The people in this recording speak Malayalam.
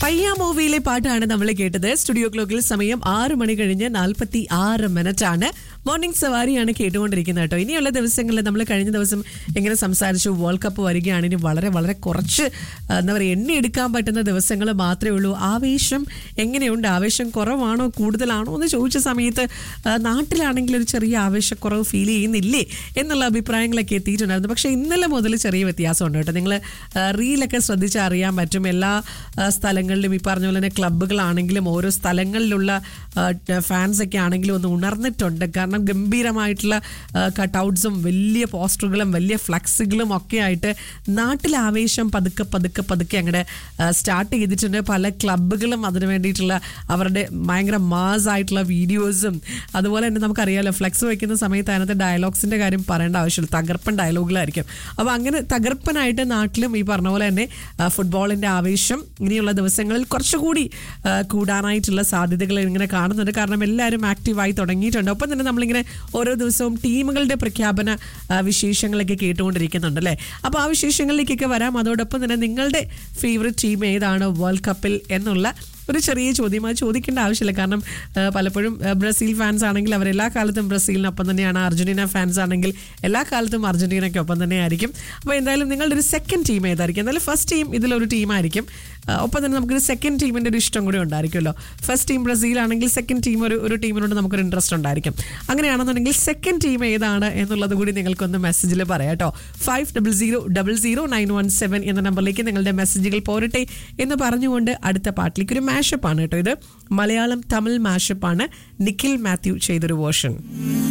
പയ്യ മൂവിയിലെ പാട്ടാണ് നമ്മൾ കേട്ടത് സ്റ്റുഡിയോ ക്ലോക്കിൽ സമയം ആറ് മണി കഴിഞ്ഞ് നാൽപ്പത്തി ആറ് മിനിറ്റ് ആണ് മോർണിംഗ് സവാരിയാണ് കേട്ടുകൊണ്ടിരിക്കുന്നത് കേട്ടോ ഇനിയുള്ള ദിവസങ്ങളിൽ നമ്മൾ കഴിഞ്ഞ ദിവസം എങ്ങനെ സംസാരിച്ചു വേൾഡ് കപ്പ് വരികയാണ് ഇനി വളരെ വളരെ കുറച്ച് ആ, എന്താ പറയുക എണ്ണി എടുക്കാൻ പറ്റുന്ന ദിവസങ്ങൾ മാത്രമേ ഉള്ളൂ ആവേശം എങ്ങനെയുണ്ട് ആവേശം കുറവാണോ കൂടുതലാണോ എന്ന് ചോദിച്ച സമയത്ത് ആ, നാട്ടിലാണെങ്കിൽ ഒരു ചെറിയ ആവേശക്കുറവ് ഫീൽ ചെയ്യുന്നില്ലേ എന്നുള്ള അഭിപ്രായങ്ങളൊക്കെ എത്തിയിട്ടുണ്ടായിരുന്നു പക്ഷേ ഇന്നലെ മുതൽ ചെറിയ വ്യത്യാസമുണ്ട് കേട്ടോ നിങ്ങൾ റീലൊക്കെ ശ്രദ്ധിച്ചാൽ അറിയാൻ പറ്റും എല്ലാ ആ, സ്ഥലങ്ങളിലും ഈ പറഞ്ഞ പോലെ തന്നെ ക്ലബ്ബുകളാണെങ്കിലും ഓരോ സ്ഥലങ്ങളിലുള്ള ഫാൻസ് ഒക്കെ ആണെങ്കിലും ഒന്ന് ഉണർന്നിട്ടുണ്ട് കാരണം ഗംഭീരമായിട്ടുള്ള കട്ടൗട്ട്സും വലിയ പോസ്റ്ററുകളും വലിയ ഫ്ലക്സുകളും ഒക്കെ ആയിട്ട് നാട്ടിലെ ആവേശം പതുക്കെ പതുക്കെ പതുക്കെ അങ്ങോട്ട് സ്റ്റാർട്ട് ചെയ്തിട്ടുണ്ട് പല ക്ലബ്ബുകളും അതിന് വേണ്ടിയിട്ടുള്ള അവരുടെ ഭയങ്കര മാസ് ആയിട്ടുള്ള വീഡിയോസും അതുപോലെ തന്നെ നമുക്കറിയാലോ ഫ്ലെക്സ് വയ്ക്കുന്ന സമയത്ത് അതിനകത്ത് ഡയലോഗ്സിന്റെ കാര്യം പറയേണ്ട ആവശ്യമില്ല തകർപ്പൻ ഡയലോഗുകളായിരിക്കും അപ്പോൾ അങ്ങനെ തകർപ്പനായിട്ട് നാട്ടിലും ഈ പറഞ്ഞ പോലെ തന്നെ ആ, ഫുട്ബോളിന്റെ ആവേശം ഇനിയുള്ള ദിവസങ്ങളിൽ കുറച്ചുകൂടി ആ, കൂടാനായിട്ടുള്ള സാധ്യതകൾ ഇങ്ങനെ കാണുന്നുണ്ട് കാരണം എല്ലാവരും ആക്റ്റീവായി തുടങ്ങിയിട്ടുണ്ട് ഒപ്പം തന്നെ നമ്മളിങ്ങനെ ഓരോ ദിവസവും ടീമുകളുടെ പ്രഖ്യാപന ആ, വിശേഷങ്ങളൊക്കെ കേട്ടുകൊണ്ടിരിക്കുന്നുണ്ട് അല്ലേ അപ്പോൾ ആ വിശേഷങ്ങളിലേക്കൊക്കെ വരാം അതോടൊപ്പം തന്നെ നിങ്ങളുടെ ഫേവററ്റ് ടീം ഏതാണ് വേൾഡ് കപ്പിൽ എന്നുള്ള ഒരു ചെറിയ ചോദ്യം അത് ചോദിക്കേണ്ട ആവശ്യമില്ല കാരണം ആ, പലപ്പോഴും ആ, ബ്രസീൽ ഫാൻസ് ആണെങ്കിൽ അവർ എല്ലാ കാലത്തും ബ്രസീലിനൊപ്പം തന്നെയാണ് അർജന്റീന ഫാൻസ് ആണെങ്കിൽ എല്ലാ കാലത്തും അർജന്റീനയ്ക്കൊപ്പം തന്നെ ആയിരിക്കും അപ്പോൾ എന്തായാലും നിങ്ങളുടെ ഒരു സെക്കൻഡ് ടീം ഏതായിരിക്കും എന്തായാലും ഫസ്റ്റ് ടീം ഇതിലൊരു ടീമായിരിക്കും ആ, ഒപ്പം തന്നെ നമുക്കൊരു സെക്കൻഡ് ടീമിൻ്റെ ഒരു ഇഷ്ടം കൂടി ഉണ്ടായിരിക്കുമല്ലോ ഫസ്റ്റ് ടീം ബ്രസീൽ ആണെങ്കിൽ സെക്കൻഡ് ടീം ഒരു ഒരു ടീമിനോട് നമുക്കൊരു ഇൻട്രസ്റ്റ് ഉണ്ടായിരിക്കും അങ്ങനെയാണെന്നുണ്ടെങ്കിൽ സെക്കൻഡ് ടീം ഏതാണ് എന്നുള്ളത് കൂടി നിങ്ങൾക്കൊന്ന് മെസ്സേജിൽ പറയാം കേട്ടോ five double zero double zero nine one seven എന്ന നമ്പറിലേക്ക് നിങ്ങളുടെ മെസ്സേജുകൾ പോരട്ടെ എന്ന് പറഞ്ഞുകൊണ്ട് അടുത്ത പാട്ടിലേക്ക് ഒരു മാഷപ്പ് ആണ് കേട്ടോ ഇത് മലയാളം തമിഴ് മാഷപ്പ് ആണ് നിഖിൽ മാത്യു ചെയ്തൊരു വേർഷൻ